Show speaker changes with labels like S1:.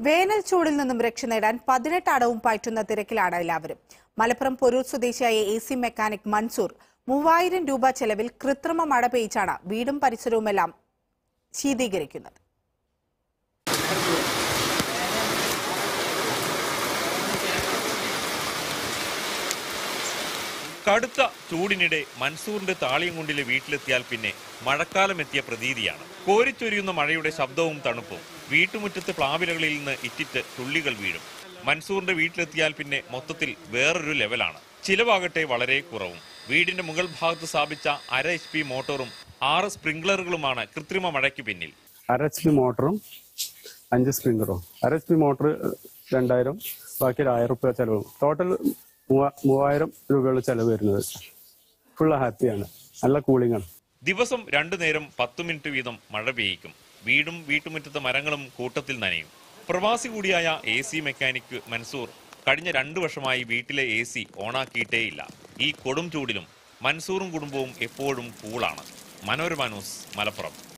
S1: വേനൽ ചൂടിൽ നിന്നും രക്ഷ നേടാൻ പതിനെട്ട് അടവും പയറ്റുന്ന തിരക്കിലാണ് എല്ലാവരും മലപ്പുറം പൊരൂർ സ്വദേശിയായ എ സി മെക്കാനിക് മൻസൂർ മൂവായിരം രൂപ ചെലവിൽ കൃത്രിമ മഴ പെയ്ച്ചാണ് വീടും പരിസരവുമെല്ലാം ശീതീകരിക്കുന്നത്
S2: കടുത്ത ചൂടിനിടെ മൻസൂറിന്റെ താളിയംകുണ്ടിലെ വീട്ടിലെത്തിയാൽ പിന്നെ മഴക്കാലം എത്തിയ പ്രതീതിയാണ് കോരിച്ചൊരിയുന്ന മഴയുടെ ശബ്ദവും തണുപ്പും വീട്ടുമുറ്റത്ത് പ്ലാവിലകളിൽ നിന്ന് ഇറ്റിറ്റ് തുള്ളികൾ വീഴും മൻസൂറിന്റെ വീട്ടിലെത്തിയാൽ പിന്നെ മൊത്തത്തിൽ വേറൊരു ലെവലാണ് ചിലവാകട്ടെ വളരെ കുറവും വീടിന്റെ മുകൾ ഭാഗത്ത് സ്ഥാപിച്ച അര എച്ച് പി മോട്ടോറും ആറ് സ്പ്രിംഗ്ലറുകളുമാണ് കൃത്രിമ മഴയ്ക്ക് പിന്നിൽ
S3: അര എച്ച് പി മോട്ടറും അഞ്ച് സ്പ്രിംഗറും അര എച്ച് പി മോട്ടർ രണ്ടായിരം ബാക്കി ഒരു ആയിരം റുപ്യ ചെലവും ടോട്ടൽ മൂവായിരം രൂപയുള്ള ചെലവ് വരുന്നത് ഫുള്ള് ഹാപ്പിയാണ് നല്ല കൂളിംഗ് ആണ്
S2: ദിവസം രണ്ടു നേരം പത്ത് മിനിറ്റ് വീതം മഴ പെയ്യിക്കും വീടും വീട്ടുമുറ്റത്തെ മരങ്ങളും കൂട്ടത്തിൽ നനയും പ്രവാസി കൂടിയായ എ സി മെക്കാനിക് മൻസൂർ കഴിഞ്ഞ രണ്ടു വർഷമായി വീട്ടിലെ എ സി ഓണാക്കിയിട്ടേയില്ല ഈ കൊടും ചൂടിലും മൻസൂറും കുടുംബവും എപ്പോഴും കൂളാണ് മനോരമ ന്യൂസ് മലപ്പുറം